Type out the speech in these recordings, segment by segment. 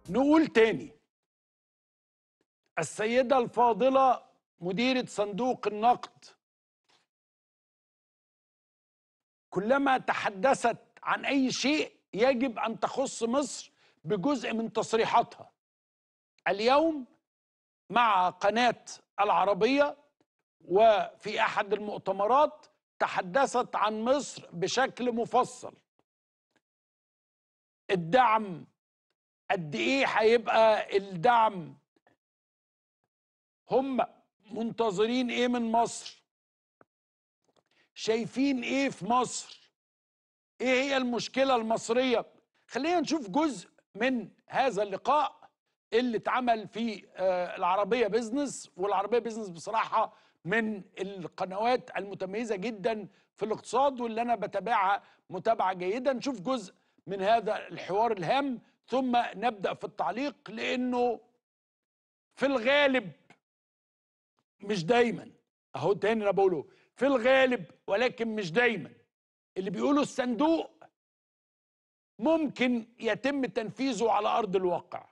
نقول تاني السيدة الفاضلة مديرة صندوق النقد كلما تحدثت عن أي شيء يجب أن تخص مصر بجزء من تصريحاتها اليوم مع قناة العربية وفي أحد المؤتمرات تحدثت عن مصر بشكل مفصل الدعم قد ايه هيبقى الدعم هم منتظرين ايه من مصر شايفين ايه في مصر ايه هي المشكله المصريه خلينا نشوف جزء من هذا اللقاء اللي اتعمل في آه، العربيه بيزنس والعربيه بيزنس بصراحه من القنوات المتميزه جدا في الاقتصاد واللي انا بتابعها متابعه جيده نشوف جزء من هذا الحوار الهام ثم نبدا في التعليق لانه في الغالب مش دايما اهو تاني انا بقوله في الغالب ولكن مش دايما اللي بيقولوا الصندوق ممكن يتم تنفيذه على ارض الواقع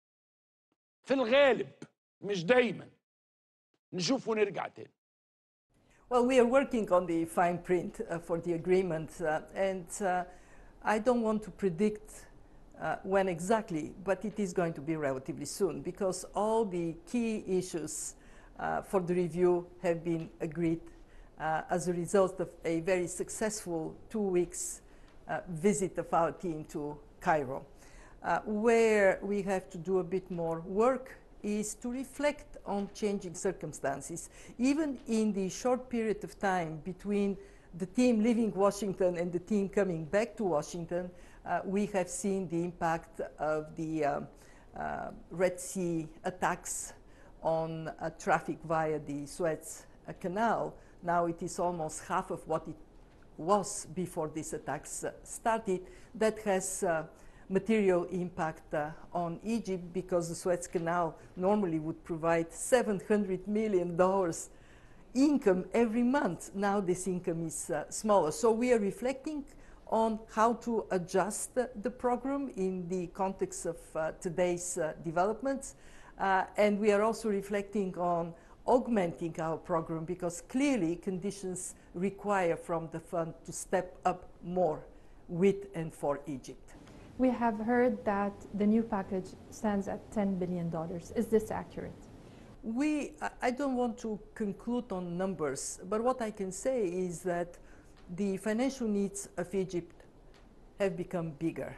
في الغالب مش دايما نشوف ونرجع تاني Well, we are working on the fine print uh, for the agreement, uh, and uh, I don't want to predict uh, when exactly, but it is going to be relatively soon because all the key issues uh, for the review have been agreed uh, as a result of a very successful two weeks uh, visit of our team to Cairo. Uh, where we have to do a bit more work is to reflect on changing circumstances. Even in the short period of time between the team leaving Washington and the team coming back to Washington, uh, we have seen the impact of the uh, uh, Red Sea attacks on uh, traffic via the Suez uh, Canal. Now it is almost half of what it was before these attacks uh, started. That has material impact on Egypt because the Suez Canal normally would provide $700 million income every month. Now this income is uh, smaller. So we are reflecting on how to adjust the program in the context of uh, today's uh, developments. Uh, and we are also reflecting on augmenting our program because clearly conditions require from the fund to step up more with and for Egypt. We have heard that the new package stands at $10 billion. Is this accurate? We, I don't want to conclude on numbers, but what I can say is that the financial needs of Egypt have become bigger.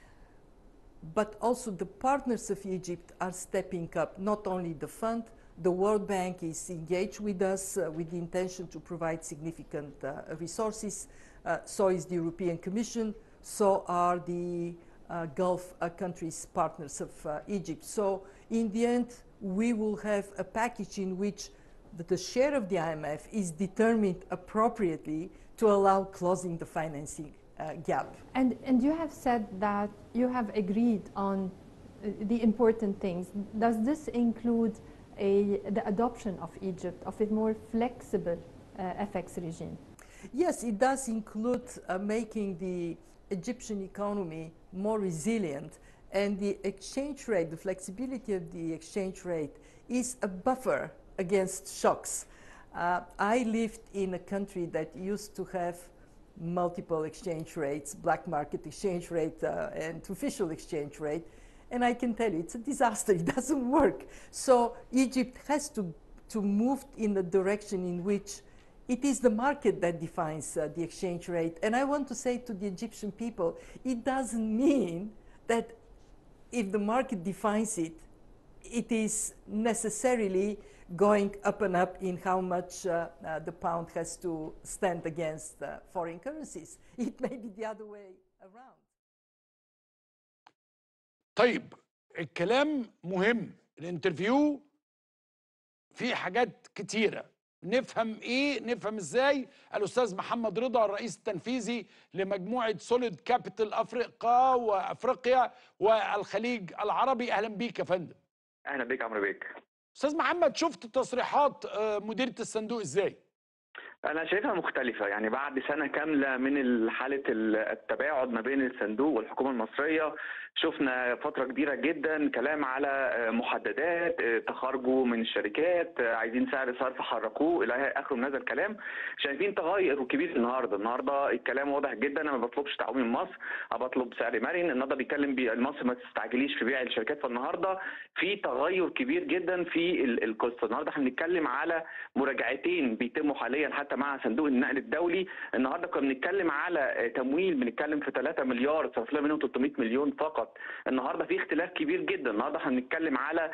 But also the partners of Egypt are stepping up, not only the fund, the World Bank is engaged with us uh, with the intention to provide significant uh, resources. Uh, so is the European Commission, so are the uh, Gulf uh, countries partners of uh, Egypt. So in the end, we will have a package in which the, the share of the IMF is determined appropriately to allow closing the financing uh, gap. And, and you have said that you have agreed on uh, the important things. Does this include a, the adoption of Egypt of a more flexible uh, FX regime? Yes, it does include uh, making the Egyptian economy more resilient and the exchange rate, the flexibility of the exchange rate is a buffer against shocks. Uh, I lived in a country that used to have multiple exchange rates, black market exchange rate uh, and official exchange rate, and I can tell you it's a disaster. It doesn't work. So Egypt has to, to move in the direction in which it is the market that defines uh, the exchange rate. And I want to say to the Egyptian people, it doesn't mean that if the market defines it, it is necessarily going up and up in how much uh, uh, the pound has to stand against uh, foreign currencies. It may be the other way around. طيب الكلام مهم الانترفيو فيه حاجات كتيرة نفهم ايه نفهم ازاي الاستاذ محمد رضا الرئيس التنفيذي لمجموعة سوليد كابيتال افريقيا وافريقيا والخليج العربي اهلا بيك يا فندم اهلا بيك عمرو بيك استاذ محمد شفت تصريحات مديره الصندوق ازاي أنا شايفها مختلفة يعني بعد سنة كاملة من حالة التباعد ما بين الصندوق والحكومة المصرية شفنا فترة كبيرة جدا كلام على محددات تخرجوا من الشركات عايزين سعر صرف حركوه إلى آخره من هذا الكلام شايفين تغير كبير النهاردة النهاردة الكلام واضح جدا أنا ما بطلبش تعويم مصر أنا بطلب سعر مرن النهاردة بيتكلم بي مصر ما تستعجليش في بيع الشركات فالنهاردة في تغير كبير جدا في القصة النهاردة احنا بنتكلم على مراجعتين بيتموا حاليا حتى مع صندوق النقد الدولي النهارده كنا بنتكلم على تمويل بنتكلم في 3 مليار صرف لها منهم 300 مليون فقط النهارده في اختلاف كبير جدا النهارده احنا بنتكلم على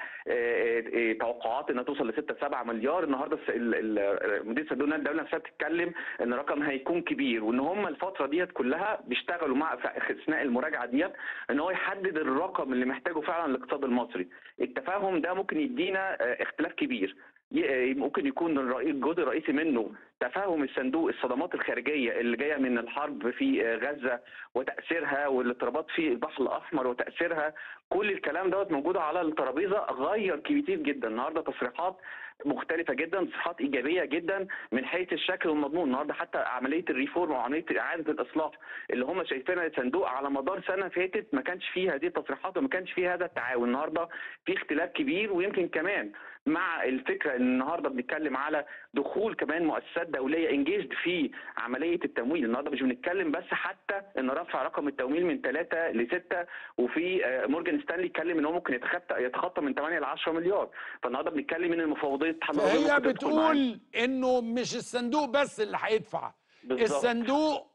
توقعات انها توصل ل 6 7 مليار النهارده مدير صندوق النقد الدولي نفسها بتتكلم ان الرقم هيكون كبير وان هم الفتره ديت كلها بيشتغلوا مع في اثناء المراجعه ديت ان هو يحدد الرقم اللي محتاجه فعلا الاقتصاد المصري التفاهم ده ممكن يدينا اختلاف كبير ممكن يكون الجزء الرئيسي منه تفاهم الصندوق الصدمات الخارجيه اللي جايه من الحرب في غزه وتاثيرها والاضطرابات في البحر الاحمر وتاثيرها كل الكلام دوت موجود على الترابيزه غير كتير جدا النهارده تصريحات مختلفه جدا تصريحات ايجابيه جدا من حيث الشكل والمضمون النهارده حتى عمليه الريفورم وعمليه اعاده الاصلاح اللي هم شايفينها الصندوق على مدار سنه فاتت ما كانش فيه هذه التصريحات وما كانش فيه هذا التعاون النهارده في اختلاف كبير ويمكن كمان مع الفكره ان النهارده بنتكلم على دخول كمان مؤسسات دوليه انجيجد في عمليه التمويل النهارده مش بنتكلم بس حتى ان رفع رقم التمويل من 3 ل 6 وفي مورجان ستانلي اتكلم ان هو ممكن يتخطى يتخطى من 8 ل 10 مليار فالنهارده بنتكلم ان المفوضيه الاتحاد هي بتقول انه مش الصندوق بس اللي هيدفع الصندوق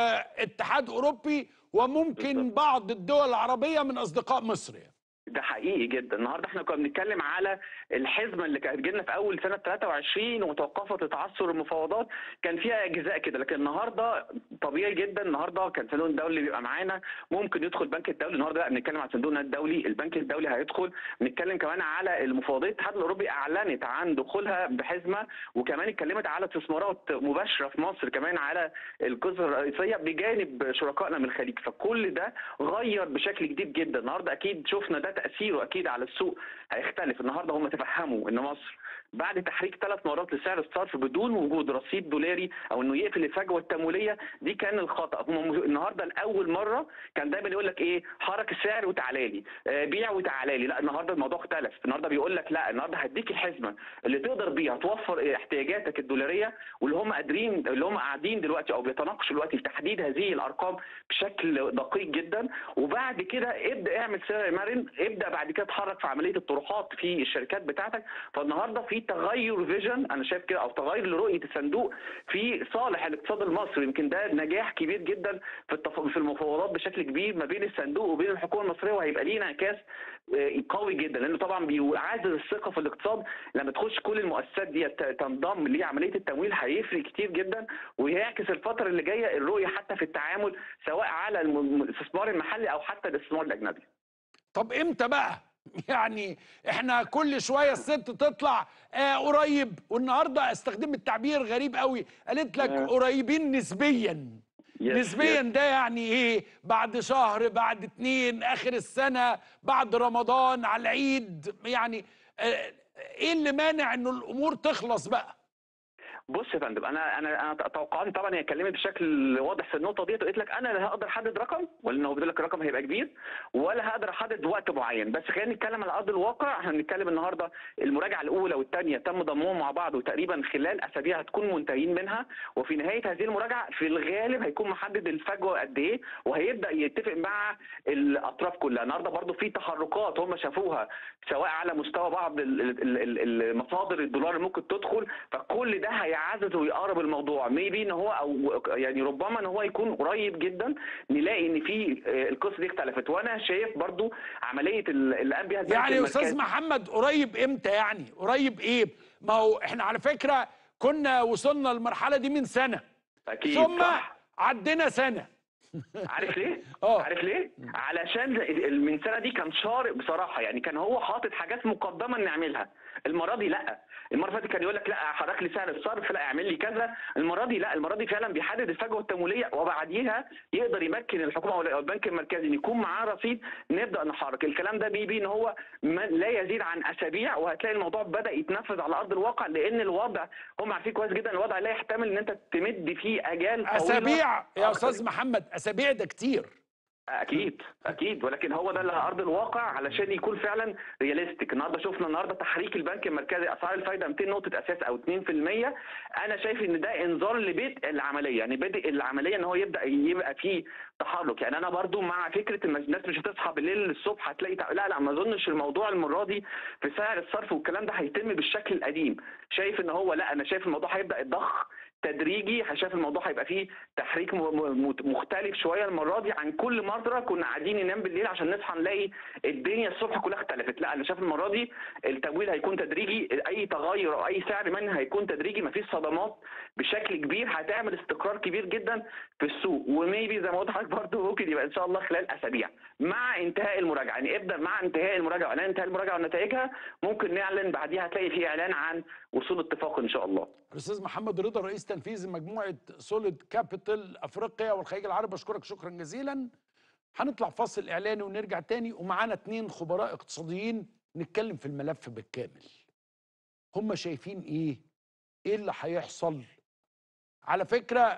واتحاد اوروبي وممكن بالزبط. بعض الدول العربيه من اصدقاء مصر يعني. ده حقيقي جدا النهارده احنا كنا بنتكلم على الحزمه اللي كانت جينا في اول سنه 23 وتوقفت لتعثر المفاوضات كان فيها اجزاء كده لكن النهارده طبيعي جدا النهارده كان صندوق الدولي بيبقى معانا ممكن يدخل البنك الدولي النهارده لا بنتكلم على صندوق الدولي البنك الدولي هيدخل بنتكلم كمان على المفاوضات الاتحاد الاوروبي اعلنت عن دخولها بحزمه وكمان اتكلمت على استثمارات مباشره في مصر كمان على الجزر الرئيسيه بجانب شركائنا من الخليج فكل ده غير بشكل كبير جدا النهارده اكيد شفنا ده تاثيره اكيد على السوق هيختلف النهارده هم تفهموا ان مصر بعد تحريك ثلاث مرات لسعر الصرف بدون وجود رصيد دولاري او انه يقفل الفجوه التمويليه دي كان الخطا هم النهارده لاول مره كان دايما يقول لك ايه حرك السعر وتعالى لي آه بيع وتعالى لي لا النهارده الموضوع اختلف النهارده بيقول لك لا النهارده هديك الحزمه اللي تقدر بيها توفر احتياجاتك الدولاريه واللي هم قادرين اللي هم قاعدين دلوقتي او بيتناقشوا دلوقتي في تحديد هذه الارقام بشكل دقيق جدا وبعد كده ابدا اعمل سعر مرن ابدا بعد كده اتحرك في عمليه الطروحات في الشركات بتاعتك فالنهارده في تغير فيجن انا شايف كده او تغير لرؤيه الصندوق في صالح الاقتصاد المصري يمكن ده نجاح كبير جدا في التف... في المفاوضات بشكل كبير ما بين الصندوق وبين الحكومه المصريه وهيبقى ليه انعكاس قوي جدا لانه طبعا بيعزز الثقه في الاقتصاد لما تخش كل المؤسسات دي تنضم لعمليه التمويل هيفرق كتير جدا وهيعكس الفتره اللي جايه الرؤيه حتى في التعامل سواء على الاستثمار المحلي او حتى الاستثمار الاجنبي. طب امتى بقى؟ يعني احنا كل شويه الست تطلع آه قريب والنهارده استخدم التعبير غريب قوي قالت لك آه. قريبين نسبيا يس، نسبيا يس. ده يعني ايه بعد شهر بعد اتنين اخر السنه بعد رمضان على العيد يعني آه ايه اللي مانع انه الامور تخلص بقى بص يا فندم انا انا انا توقعاتي طبعا هي اتكلمت بشكل واضح في النقطه ديت وقلت لك انا لا هقدر احدد رقم ولا ان هو بيقول لك الرقم هيبقى كبير ولا هقدر احدد وقت معين بس خلينا نتكلم على ارض الواقع احنا بنتكلم النهارده المراجعه الاولى والثانيه تم ضمهم مع بعض وتقريبا خلال اسابيع هتكون منتهين منها وفي نهايه هذه المراجعه في الغالب هيكون محدد الفجوه قد ايه وهيبدا يتفق مع الاطراف كلها النهارده برضو في تحركات هم شافوها سواء على مستوى بعض ال- ال- ال- المصادر الدولار اللي ممكن تدخل فكل ده هيعزز ويقرب الموضوع ميبي ان هو او يعني ربما ان هو يكون قريب جدا نلاقي ان في آه، القصه دي اختلفت وانا شايف برضو عمليه ال- اللي قام بيها البنك يعني يا استاذ المركزي. محمد قريب امتى يعني قريب ايه ما هو احنا على فكره كنا وصلنا المرحله دي من سنه اكيد ثم صح عدينا سنه عارف ليه؟ آه. عارف ليه؟ علشان ال- من سنه دي كان شارق بصراحه يعني كان هو حاطط حاجات مقدمه نعملها المره دي لا المره اللي فاتت كان يقول لك لا حرك لي سعر الصرف لا اعمل لي كذا المره دي لا المره دي فعلا بيحدد الفجوه التمويليه وبعديها يقدر يمكن الحكومه او البنك المركزي ان يكون معاه رصيد نبدا نحرك الكلام ده بيبي ان هو ما لا يزيد عن اسابيع وهتلاقي الموضوع بدا يتنفذ على ارض الواقع لان الوضع هم عارفين كويس جدا الوضع لا يحتمل ان انت تمد فيه اجال طويلة اسابيع يا أكتر. استاذ محمد اسابيع ده كتير اكيد اكيد ولكن هو ده اللي على ارض الواقع علشان يكون فعلا رياليستيك النهارده شفنا النهارده تحريك البنك المركزي اسعار الفايده 200 نقطه اساس او 2% انا شايف ان ده انذار لبدء العمليه يعني بدء العمليه ان هو يبدا يبقى فيه تحرك يعني انا برضو مع فكره ان الناس مش هتصحى بالليل للصبح هتلاقي تع- لا لا ما اظنش الموضوع المره دي في سعر الصرف والكلام ده هيتم بالشكل القديم شايف ان هو لا انا شايف الموضوع هيبدا يتضخ تدريجي شايف الموضوع هيبقى فيه تحريك م- م- مختلف شويه المره دي عن كل مره كنا قاعدين ننام بالليل عشان نصحى نلاقي الدنيا الصبح كلها اختلفت لا انا شايف المره دي التمويل هيكون تدريجي اي تغير او اي سعر منها هيكون تدريجي مفيش صدمات بشكل كبير هتعمل استقرار كبير جدا في السوق وميبي زي ما قلت لحضرتك برضه ممكن يبقى ان شاء الله خلال اسابيع مع انتهاء المراجعه يعني ابدا مع انتهاء المراجعه واعلان انتهاء المراجعه ونتائجها ممكن نعلن بعديها هتلاقي في اعلان عن وصول اتفاق ان شاء الله الاستاذ محمد رضا رئيس تنفيذي مجموعه سوليد كابيتال افريقيا والخليج العربي بشكرك شكرا جزيلا هنطلع فاصل اعلاني ونرجع تاني ومعانا اتنين خبراء اقتصاديين نتكلم في الملف بالكامل هم شايفين ايه ايه اللي هيحصل على فكره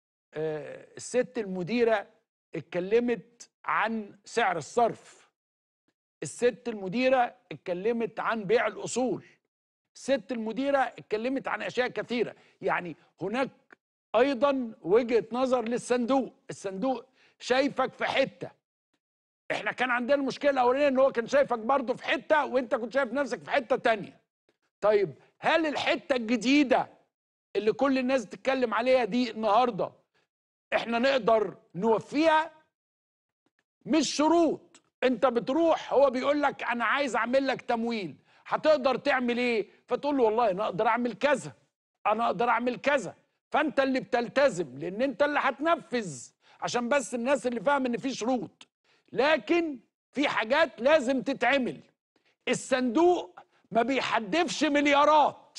آه، الست المديره اتكلمت عن سعر الصرف الست المديره اتكلمت عن بيع الاصول الست المديره اتكلمت عن اشياء كثيره يعني هناك ايضا وجهه نظر للصندوق الصندوق شايفك في حته احنا كان عندنا المشكله الاولانيه ان هو كان شايفك برضه في حته وانت كنت شايف نفسك في حته تانية طيب هل الحته الجديده اللي كل الناس تتكلم عليها دي النهارده احنا نقدر نوفيها مش شروط انت بتروح هو بيقول لك انا عايز اعمل لك تمويل هتقدر تعمل ايه فتقول له والله انا اقدر اعمل كذا انا اقدر اعمل كذا فانت اللي بتلتزم لان انت اللي هتنفذ عشان بس الناس اللي فاهم ان في شروط لكن في حاجات لازم تتعمل الصندوق ما بيحدفش مليارات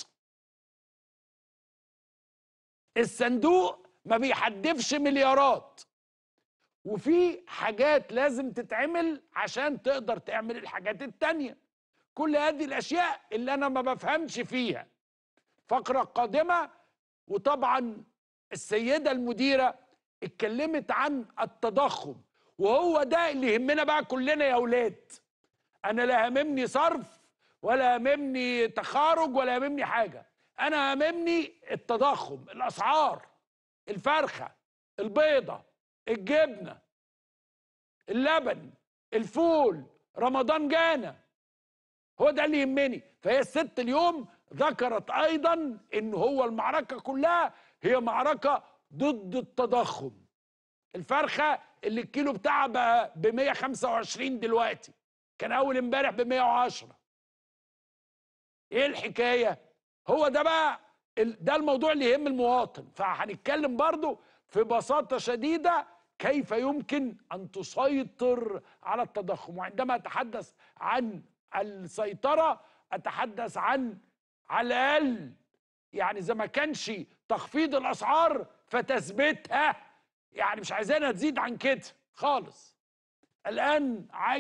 الصندوق ما بيحدفش مليارات وفي حاجات لازم تتعمل عشان تقدر تعمل الحاجات التانية كل هذه الأشياء اللي أنا ما بفهمش فيها فقرة قادمة وطبعا السيدة المديرة اتكلمت عن التضخم وهو ده اللي يهمنا بقى كلنا يا أولاد أنا لا هممني صرف ولا هممني تخارج ولا هممني حاجة أنا هممني التضخم الأسعار الفرخة البيضة الجبنة اللبن الفول رمضان جانا هو ده اللي يهمني فهي الست اليوم ذكرت ايضا ان هو المعركه كلها هي معركه ضد التضخم الفرخه اللي الكيلو بتاعها بقى ب 125 دلوقتي كان اول امبارح ب 110 ايه الحكايه هو ده بقى ال- ده الموضوع اللي يهم المواطن فهنتكلم برضو في بساطه شديده كيف يمكن ان تسيطر على التضخم وعندما اتحدث عن السيطره اتحدث عن على الاقل يعني اذا ما كانش تخفيض الاسعار فتثبيتها يعني مش عايزينها تزيد عن كده خالص الان عايز